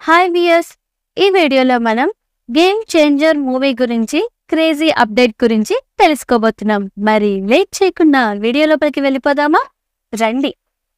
hi viewers ఈ వీడియోలో మనం గేమ్ చేంజర్ మూవీ గురించి క్రేజీ అప్డేట్ గురించి తెలుసుకోబోతున్నాం మరి లేట్ చేయకుండా వీడియో లోపలికి వెళ్ళిపోదామా రండి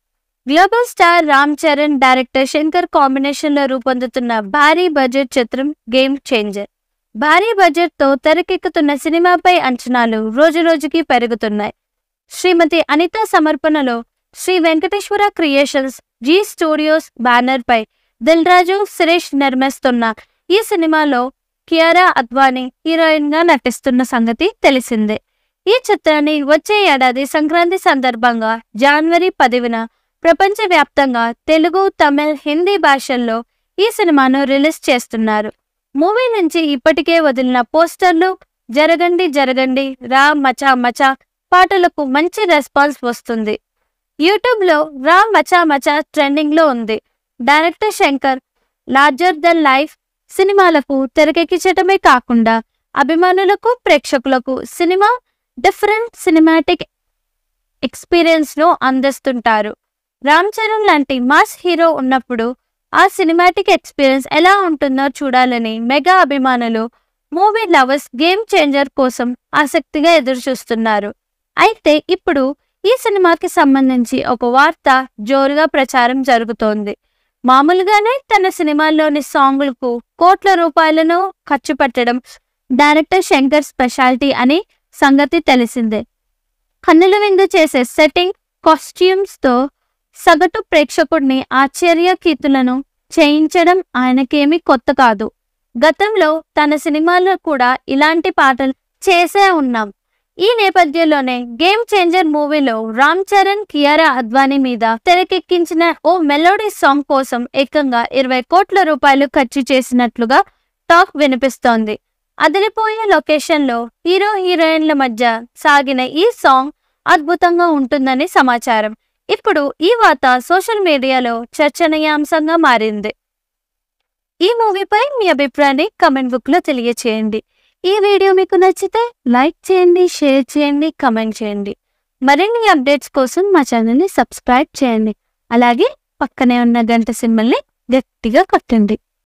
global star Ram Charan director Shankar combination లో రూపొందుతున్న భారీ బడ్జెట్ చిత్రం గేమ్ చేంజర్ భారీ బడ్జెట్ తో తెరకెక్కుతున్న సినిమాపై అంచనాలు రోజు రోజుకి పెరుగుతున్నాయి శ్రీమతి అనిత సమర్పణలో Sri Venkateswara creations Zee studios banner పై దిల్ రాజు సురేష్ నిర్మిస్తున్న ఈ సినిమాలో కియారా అద్వానీ హీరోయిన్ గా నటిస్తున్న సంగతి తెలిసిందే ఈ చిత్రాన్ని వచ్చే ఏడాది సంక్రాంతి సందర్భంగా జనవరి పదివిన ప్రపంచవ్యాప్తంగా తెలుగు తమిళ్ హిందీ భాషల్లో ఈ సినిమాను రిలీజ్ చేస్తున్నారు మూవీ నుంచి ఇప్పటికే వదిలిన పోస్టర్లు జరగండి జరగండి రా మచా మచా పాటలకు మంచి రెస్పాన్స్ వస్తుంది యూట్యూబ్ లో రా మచా మచా ట్రెండింగ్ లో ఉంది director Shankar larger than life సినిమాలకు తెరకెక్కించటమే కాకుండా అభిమానులకు ప్రేక్షకులకు సినిమా డిఫరెంట్ సినిమాటిక్ ఎక్స్పీరియన్స్ ను అందిస్తుంటారు రామ్ చరణ్ లాంటి మాస్ హీరో ఉన్నప్పుడు ఆ సినిమాటిక్ ఎక్స్పీరియన్స్ ఎలా ఉంటుందో చూడాలని మెగా అభిమానులు మూవీ లవర్స్ గేమ్ చేంజర్ కోసం ఆసక్తిగా ఎదురుచూస్తున్నారు అయితే ఇప్పుడు ఈ సినిమాకి సంబంధించి ఒక వార్త జోరుగా ప్రచారం జరుగుతోంది మామూలుగానే తన సినిమాల్లోని సాంగులకు కోట్ల రూపాయలను ఖర్చు పెట్టడం డైరెక్టర్ శంకర్ స్పెషాలిటీ అని సంగతి తెలిసిందే కన్నుల విందు చేసే సెట్టింగ్ కాస్ట్యూమ్స్ తో సగటు ప్రేక్షకుడిని ఆశ్చర్యకీతులను చేయించడం ఆయనకేమీ కొత్త కాదు గతంలో తన సినిమాల్లో కూడా ఇలాంటి పాటలు చేసే ఉన్నాం ఈ నేపథ్యంలోనే గేమ్ చేంజర్ మూవీలో రామ్ చరణ్ కియారా అద్వానీ మీద తెరకెక్కించిన ఓ మెలోడీ సాంగ్ కోసం ఏకంగా ఇరవై కోట్ల రూపాయలు ఖర్చు చేసినట్లుగా టాక్ వినిపిస్తోంది అదిరిపోయే లొకేషన్లో హీరో హీరోయిన్ల మధ్య సాగిన ఈ సాంగ్ అద్భుతంగా ఉంటుందని సమాచారం ఇప్పుడు ఈ వార్త సోషల్ మీడియాలో చర్చనీయాంశంగా మారింది ఈ మూవీపై మీ అభిప్రాయాన్ని కమెంట్ బుక్ లో తెలియచేయండి ఈ వీడియో మీకు నచ్చితే లైక్ చేయండి షేర్ చేయండి కమెంట్ చేయండి మరిన్ని అప్డేట్స్ కోసం మా ఛానల్ని సబ్స్క్రైబ్ చేయండి అలాగే పక్కనే ఉన్న గంట సింబల్ని గట్టిగా కొట్టండి